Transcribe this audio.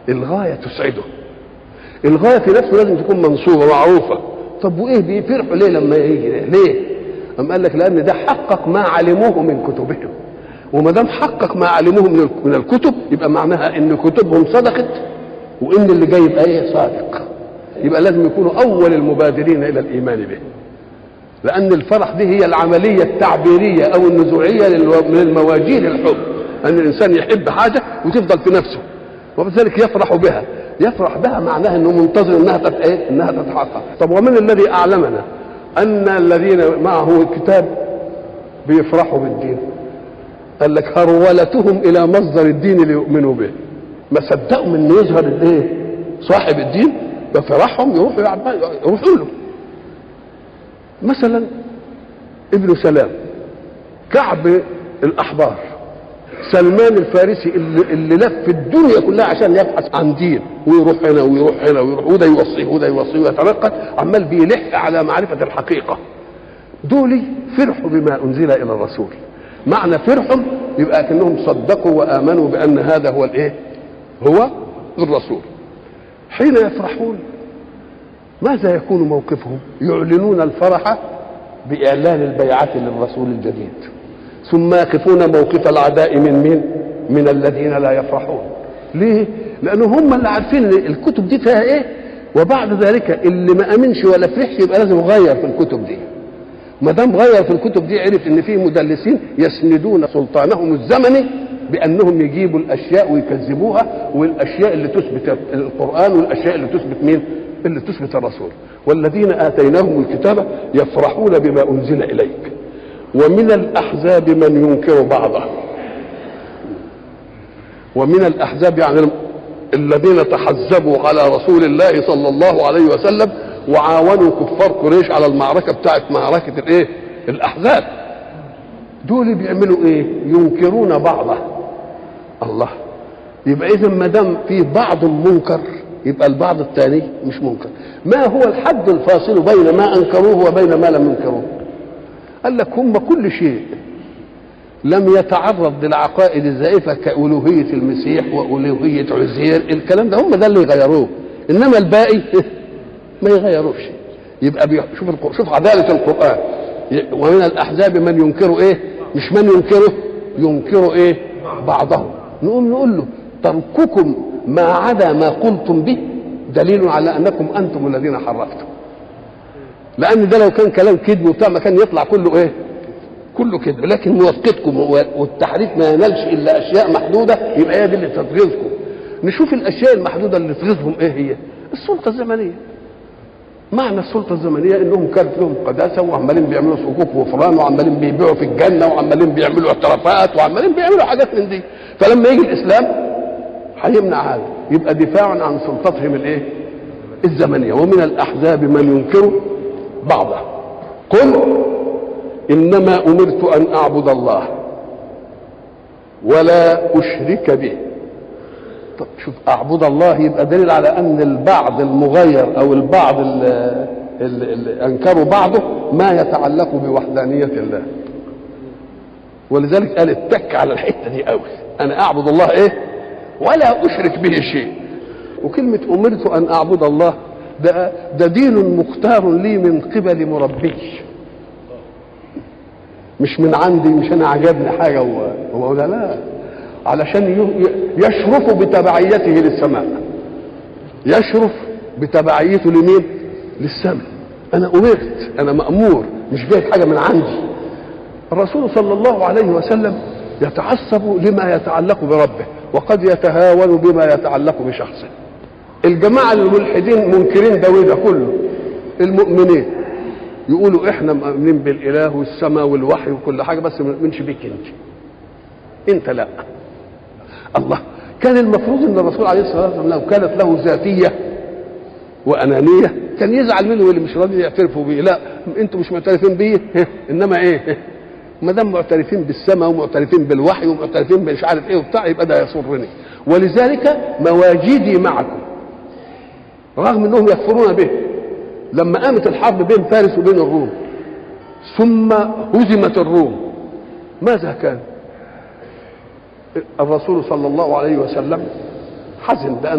الغايه تسعده الغايه في نفسه لازم تكون منصوبه معروفه طب وايه بيفرحوا ليه لما يجي ليه أم قال لك لان ده حقق ما علموه من كتبهم وما دام حقق ما علموه من من الكتب يبقى معناها ان كتبهم صدقت وان اللي جاي يبقى ايه صادق يبقى لازم يكونوا اول المبادرين الى الايمان به لان الفرح دي هي العمليه التعبيريه او النزوعيه للو- من المواجيل الحب ان الانسان يحب حاجه وتفضل في نفسه وبذلك يفرح بها يفرح بها معناها انه منتظر انها تت... ايه؟ انها تتحقق طب ومن الذي اعلمنا ان الذين معه الكتاب بيفرحوا بالدين قال لك هرولتهم الى مصدر الدين ليؤمنوا به ما صدقوا من انه يظهر الايه صاحب الدين بفرحهم يروحوا يعب- يروحوا له مثلا ابن سلام كعب الاحبار سلمان الفارسي اللي, اللي لف الدنيا كلها عشان يبحث عن دين ويروح هنا ويروح هنا ويروح وده يوصيه وده يوصيه ويتنقل عمال بيلح على معرفه الحقيقه دول فرحوا بما انزل الى الرسول معنى فرحهم يبقى كانهم صدقوا وامنوا بان هذا هو الايه هو الرسول حين يفرحون ماذا يكون موقفهم يعلنون الفرح باعلان البيعه للرسول الجديد ثم يقفون موقف العداء من مين من الذين لا يفرحون ليه لانه هم اللي عارفين ان الكتب دي فيها ايه وبعد ذلك اللي ما امنش ولا فرحش يبقى لازم يغير في الكتب دي ما دام غير في الكتب دي عرف ان في مدلسين يسندون سلطانهم الزمني بانهم يجيبوا الاشياء ويكذبوها والاشياء اللي تثبت القران والاشياء اللي تثبت مين؟ اللي تثبت الرسول والذين اتيناهم الكتاب يفرحون بما انزل اليك ومن الاحزاب من ينكر بعضه ومن الاحزاب يعني الذين تحزبوا على رسول الله صلى الله عليه وسلم وعاونوا كفار قريش على المعركه بتاعت معركه الايه؟ الاحزاب. دول بيعملوا ايه؟ ينكرون بعضه. الله يبقى اذا ما دام في بعض منكر يبقى البعض الثاني مش منكر. ما هو الحد الفاصل بين ما انكروه وبين ما لم ينكروه؟ قال لك هم كل شيء لم يتعرض للعقائد الزائفه كالوهيه المسيح والوهيه عزير الكلام ده هم ده اللي يغيروه انما الباقي ما يغيروش يبقى بي- شوف الق- شوف عداله القران ي- ومن الاحزاب من ينكر ايه مش من ينكره ينكر ايه بعضهم نقوم نقول له ترككم ما عدا ما قلتم به دليل على انكم انتم الذين حرفتم لان ده لو كان كلام كذب وبتاع ما كان يطلع كله ايه كله كذب لكن موافقتكم والتحريف ما ينالش الا اشياء محدوده يبقى هي دي اللي تغيظكم نشوف الاشياء المحدوده اللي تغيظهم ايه هي السلطه الزمنيه معنى السلطه الزمنيه انهم كانت لهم قداسه وعمالين بيعملوا صكوك وفران وعمالين بيبيعوا في الجنه وعمالين بيعملوا اعترافات وعمالين بيعملوا حاجات من دي فلما يجي الاسلام هيمنع هذا يبقى دفاع عن سلطتهم الايه الزمنيه ومن الاحزاب من ينكر بعضه قل انما امرت ان اعبد الله ولا اشرك به طب شوف اعبد الله يبقى دليل على ان البعض المغير او البعض اللي, اللي انكروا بعضه ما يتعلق بوحدانيه الله ولذلك قال اتك على الحته دي قوي انا اعبد الله ايه ولا اشرك به شيء وكلمه امرت ان اعبد الله ده ده دين مختار لي من قبل مربي مش من عندي مش انا عجبني حاجه هو لا لا علشان ي- ي- يشرف بتبعيته للسماء يشرف بتبعيته لمين للسماء انا امرت انا مامور مش جاي حاجه من عندي الرسول صلى الله عليه وسلم يتعصب لما يتعلق بربه وقد يتهاون بما يتعلق بشخصه الجماعه الملحدين منكرين ده وده كله المؤمنين يقولوا احنا مؤمنين بالاله والسماء والوحي وكل حاجه بس ما نؤمنش بيك انت انت لا الله كان المفروض ان الرسول عليه الصلاه والسلام لو كانت له ذاتيه وانانيه كان يزعل منه اللي مش راضي يعترفوا بيه لا انتوا مش معترفين بيه انما ايه ما دام معترفين بالسماء ومعترفين بالوحي ومعترفين مش عارف ايه وبتاع يبقى ده يسرني ولذلك مواجدي معكم رغم انهم يكفرون به لما قامت الحرب بين فارس وبين الروم ثم هزمت الروم ماذا كان الرسول صلى الله عليه وسلم حزن بأن